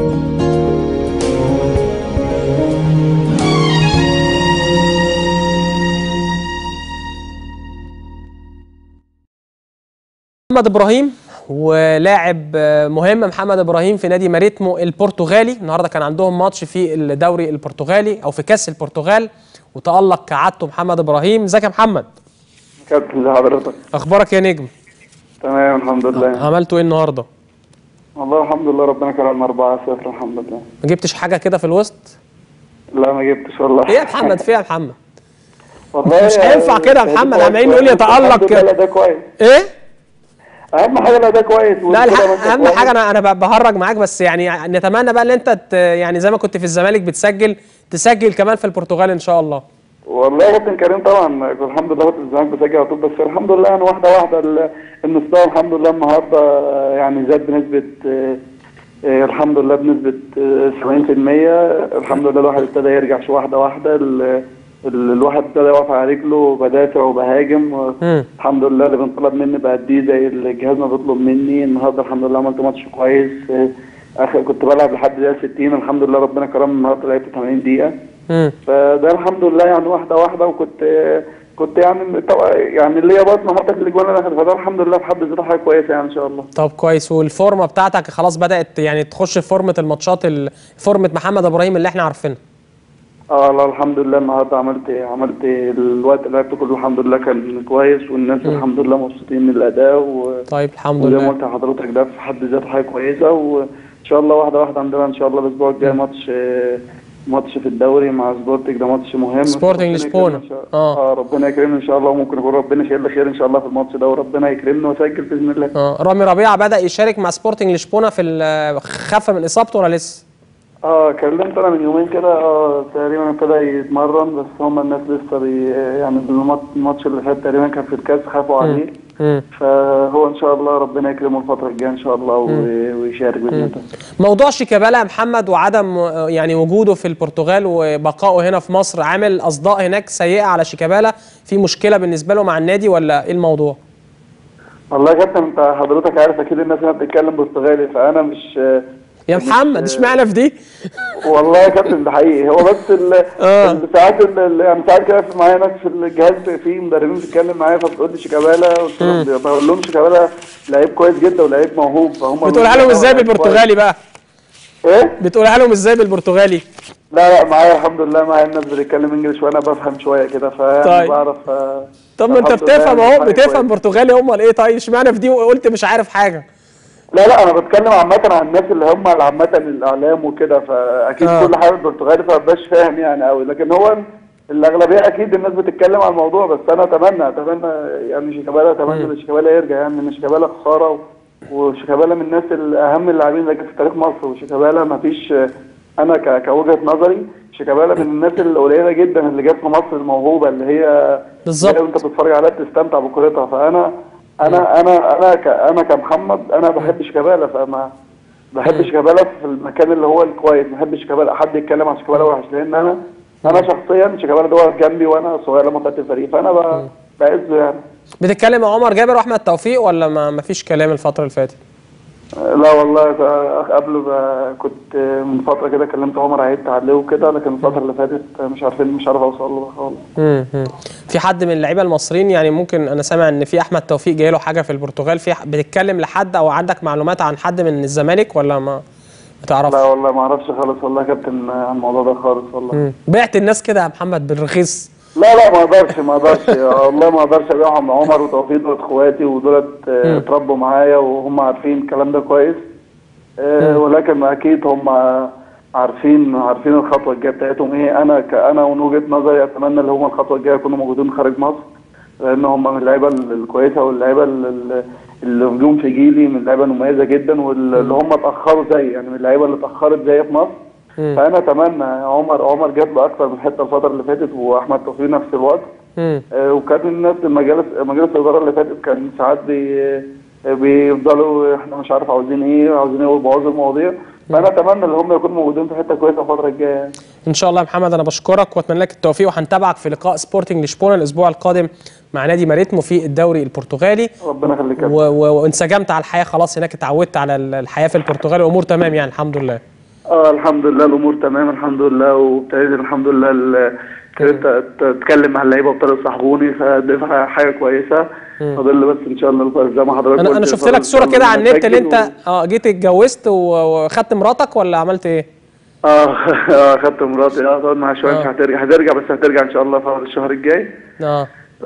محمد ابراهيم ولاعب آه، مهم محمد ابراهيم في نادي ماريتمو البرتغالي النهارده كان عندهم ماتش في الدوري البرتغالي او في كاس البرتغال وتالق كعادته محمد ابراهيم ازيك يا محمد كابتن لحضرتك اخبارك يا نجم تمام الحمد لله عملتوا ايه النهارده والله الحمد لله ربنا كرمنا 4 0 الحمد لله ما جبتش حاجه كده في الوسط لا ما جبتش والله ايه يا محمد في إيه يا محمد والله مش يعني هينفع كده يا ده محمد، كويس. عمالين نقول يتألق الحمد كده. لله ده كويس ايه اهم حاجه لا ده كويس لا وكده الح- ما أنت اهم كويس. حاجه انا انا ب- بهرج معاك بس يعني نتمنى بقى ان انت ت- يعني زي ما كنت في الزمالك بتسجل تسجل كمان في البرتغال ان شاء الله والله يا كابتن كريم طبعا الحمد لله كنت الزمالك بسجل على طول بس الحمد لله يعني واحده واحده ال- المستوى الحمد لله النهارده يعني زاد بنسبه آه، آه، الحمد لله بنسبه آه، 70% الحمد لله الواحد ابتدى يرجع شو واحده واحده ال- ال- الواحد ابتدى يقف على رجله بدافع وبهاجم مم. الحمد لله اللي بنطلب مني بأديه زي الجهاز ما بيطلب مني النهارده الحمد لله عملت ماتش كويس آه، اخر كنت بلعب لحد دقيقه 60 الحمد لله ربنا كرمني النهارده لعبت 80 دقيقه مم. فده الحمد لله يعني واحده واحده وكنت كنت يعني طبعا يعني ليا بطن حتى في الاجوان اللي دخلت فده الحمد لله في حد ذاته حاجه كويسه يعني ان شاء الله طب كويس والفورمه بتاعتك خلاص بدات يعني تخش في فورمه الماتشات ال- فورمه محمد ابراهيم اللي احنا عارفينها اه لا الحمد لله النهارده عملت عملت الوقت اللي لعبته كله الحمد لله كان كويس والناس الحمد لله مبسوطين من الاداء و... طيب الحمد وزي ما لله قلت لحضرتك ده في حد ذاته حاجه كويسه وان شاء الله واحده واحده عندنا ان شاء الله الاسبوع الجاي ماتش آه، ماتش في الدوري مع سبورتنج ده ماتش مهم سبورتنج ربنا لشبونة. يكرمنا إن شاء- آه. اه ربنا يكرمنا ان شاء الله وممكن يكون ربنا شايل خير ان شاء الله في الماتش ده وربنا يكرمنا ويسجل باذن الله اه رامي ربيعه بدا يشارك مع سبورتنج لشبونه في ال- خف من اصابته ولا لسه اه كلمت انا من يومين كده اه تقريبا ابتدى يتمرن بس هم الناس لسه بي يعني الماتش الماتش اللي فات تقريبا كان في الكاس خافوا عليه مم. فهو ان شاء الله ربنا يكرمه الفتره الجايه ان شاء الله و- ويشارك باذن الله موضوع شيكابالا يا محمد وعدم آه، يعني وجوده في البرتغال وبقائه هنا في مصر عامل اصداء هناك سيئه على شيكابالا في مشكله بالنسبه له مع النادي ولا ايه الموضوع والله يا كابتن انت حضرتك عارف اكيد الناس هنا بتتكلم برتغالي فانا مش يا مش- محمد اشمعنى في دي والله يا كابتن ده حقيقي هو بس ال- آه. ال- ساعات ال- ال- يعني ساعات كده في معايا ناس في الجهاز في مدربين بتتكلم معايا فبتقول لي شيكابالا قلت لهم بقول لهم شيكابالا لعيب كويس جدا ولعيب موهوب فهم بتقولها لهم ازاي لعيب بالبرتغالي بقى كويس. ايه؟ بتقولها لهم ازاي بالبرتغالي لا لا معايا الحمد لله معايا الناس بتتكلم انجلش وانا بفهم شويه كده فيعني طيب. بعرف آه، طب ما انت الحمد لله بتفهم يعني اهو حاجة بتفهم كويسة. برتغالي امال ايه طيب اشمعنى في دي وقلت مش عارف حاجه لا لا انا بتكلم عامة عن الناس اللي هم عامة الاعلام وكده فاكيد آه. كل حاجة برتغالي فمبقاش فاهم يعني قوي لكن هو الاغلبية اكيد الناس بتتكلم عن الموضوع بس انا اتمنى اتمنى يعني شيكابالا اتمنى ان شيكابالا يرجع يعني ان شيكابالا خسارة و- وشيكابالا من الناس الاهم اللاعبين اللي جت في تاريخ مصر وشيكابالا ما فيش انا ك- كوجهة نظري شيكابالا من الناس القليلة جدا اللي جت في مصر الموهوبة اللي هي بالظبط. اللي انت بتتفرج عليها بتستمتع بكورتها فانا انا انا انا ك انا كمحمد انا بحب شيكابالا فما بحب شيكابالا في المكان اللي هو الكويس ما بحبش شيكابالا حد يتكلم عن شيكابالا وحش لان انا انا شخصيا شيكابالا ده واقف جنبي وانا صغير لما طلعت الفريق فانا ب- بعزه يعني بتتكلم مع عمر جابر واحمد توفيق ولا ما ما فيش كلام الفتره اللي فاتت لا والله ف- قبل ب- كنت من فتره كده كلمت عمر عيدت عليه وكده لكن الفتره اللي فاتت مش عارفين مش عارف اوصل له خالص مم. مم. في حد من اللعيبه المصريين يعني ممكن انا سامع ان في احمد توفيق جاي له حاجه في البرتغال في ح- بتتكلم لحد او عندك معلومات عن حد من الزمالك ولا ما ما تعرفش لا والله ما اعرفش خالص والله يا كابتن عن الموضوع ده خالص والله مم. بعت الناس كده يا محمد بالرخيص لا لا ما اقدرش ما اقدرش والله ما اقدرش ابيعهم عمر وتوفيق دول اخواتي ودولت آه، اتربوا معايا وهم عارفين الكلام ده كويس آه، ولكن اكيد هم عارفين عارفين الخطوه الجايه بتاعتهم ايه انا ك انا من وجهه نظري اتمنى ان هم الخطوه الجايه يكونوا موجودين خارج مصر لان هم من اللعيبه ال- الكويسه واللعيبه ال- ال- اللي نجوم في جيلي من اللعيبه المميزه جدا واللي هم اتاخروا زي يعني من اللعيبه اللي اتاخرت زي في مصر مم. فانا اتمنى عمر عمر جاب له اكثر من حته الفتره اللي فاتت واحمد توفيق نفس الوقت مم. آه، وكان الناس المجالس مجالس الاداره اللي فاتت كان ساعات بي آه، بيفضلوا احنا مش عارف عاوزين ايه عاوزين ايه ويبوظوا المواضيع فانا اتمنى ان هم يكونوا موجودين في حته كويسه الفتره الجايه يعني. ان شاء الله يا محمد انا بشكرك واتمنى لك التوفيق وهنتابعك في لقاء سبورتنج لشبونه الاسبوع القادم مع نادي ماريتمو في الدوري البرتغالي ربنا يخليك يا و- و- وانسجمت على الحياه خلاص هناك اتعودت على ال- الحياه في البرتغال وامور تمام يعني الحمد لله اه الحمد لله الامور تمام الحمد لله وابتديت الحمد لله ال- ابتديت أت- اتكلم مع اللعيبه وابتدوا يصاحبوني فدي حاجه كويسه فاضل بس ان شاء الله زي ما حضرتك انا قلت انا شفت فاضل لك إن صوره شاء الله كده على النت اللي نسجل انت اه جيت اتجوزت و- وخدت مراتك ولا عملت ايه؟ و... اه اه خدت مراتي اه تقعد معاها شويه آه. مش هترجع هترجع بس هترجع ان شاء الله في أول الشهر الجاي اه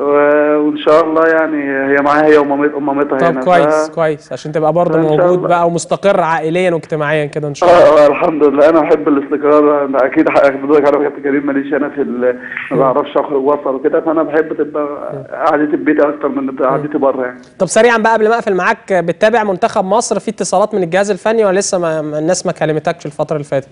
و- وان شاء الله يعني هي معاها هي ومامت- ومامتها طب هنا كويس ف... كويس عشان تبقى برضه فإن شاء موجود الله. بقى ومستقر عائليا واجتماعيا كده ان شاء الله اه آه، الحمد لله انا بحب الاستقرار أنا اكيد حضرتك عارف يا كابتن كريم ماليش انا في ال- ما بعرفش اخرج واسهر وكده فانا بحب تبقى قعدتي في بيتي اكتر من قعدتي بره يعني طب سريعا بقى قبل ما اقفل معاك بتتابع منتخب مصر في اتصالات من الجهاز الفني ولا لسه ما ما- الناس ما كلمتكش الفتره اللي فاتت؟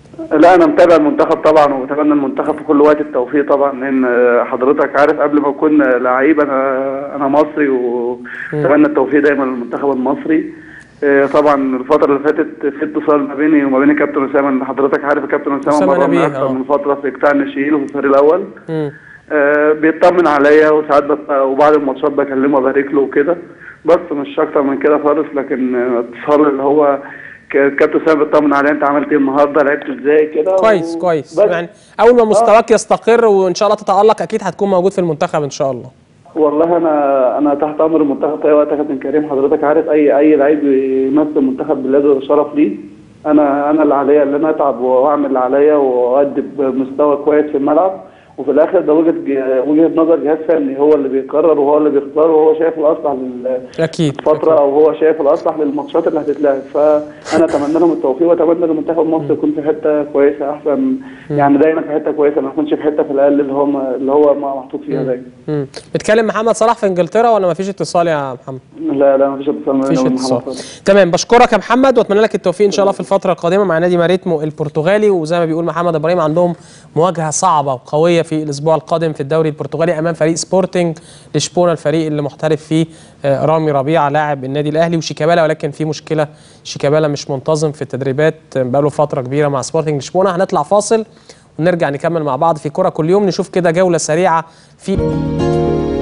لا انا متابع المنتخب طبعا وبتمنى المنتخب في كل وقت التوفيق طبعا لان حضرتك عارف قبل ما اكون لعيب انا انا مصري واتمنى التوفيق دايما للمنتخب المصري آه، طبعا الفترة اللي فاتت في اتصال ما بيني وما بين الكابتن اسامه إن حضرتك عارف الكابتن اسامه أسامة مرة نبيه، اكتر آه. من فترة في قطاع الناشئين وفي الفريق الاول مم. آه، بيطمن عليا وساعات بت... وبعد الماتشات بكلمه ابارك له وكده بس مش اكتر من كده خالص لكن آه، اتصال اللي هو ك- كابتن اسامه بيطمن عليا انت عملت ايه النهارده لعبت ازاي كده كويس و- كويس بس يعني اول ما مستواك يستقر وان شاء الله تتالق اكيد هتكون موجود في المنتخب ان شاء الله والله انا انا تحت امر المنتخب في اي وقت يا كابتن كريم حضرتك عارف اي اي لعيب يمثل منتخب بلاده ده شرف ليه انا انا اللي عليا اللي انا اتعب واعمل اللي عليا وادي بمستوى كويس في الملعب وفي الاخر ده وجهه ج- وجهه نظر جهاز فني هو اللي بيقرر وهو اللي بيختار وهو شايف الاصلح لل اكيد فتره او هو شايف الاصلح للماتشات اللي هتتلعب فانا اتمنى لهم التوفيق واتمنى ان منتخب مصر يكون في حته كويسه احسن يعني دايما في حته كويسه ما يكونش في حته في الاقل اللي هو اللي هو محطوط فيها دايما مم. بتكلم محمد صلاح في انجلترا ولا ما فيش اتصال يا محمد؟ لا لا مفيش اتصال ما مفيش بيني وبين اتصال محمد صلاح. تمام بشكرك يا محمد واتمنى لك التوفيق ان شاء الله في الفتره القادمه مع نادي ماريتمو البرتغالي وزي ما بيقول محمد ابراهيم عندهم مواجهه صعبه وقويه في الاسبوع القادم في الدوري البرتغالي امام فريق سبورتنج لشبونه الفريق اللي محترف فيه آه، رامي ربيعه لاعب النادي الاهلي وشيكابالا ولكن في مشكله شيكابالا مش منتظم في التدريبات آه، بقاله فتره كبيره مع سبورتنج لشبونه هنطلع فاصل ونرجع نكمل مع بعض في كره كل يوم نشوف كده جوله سريعه في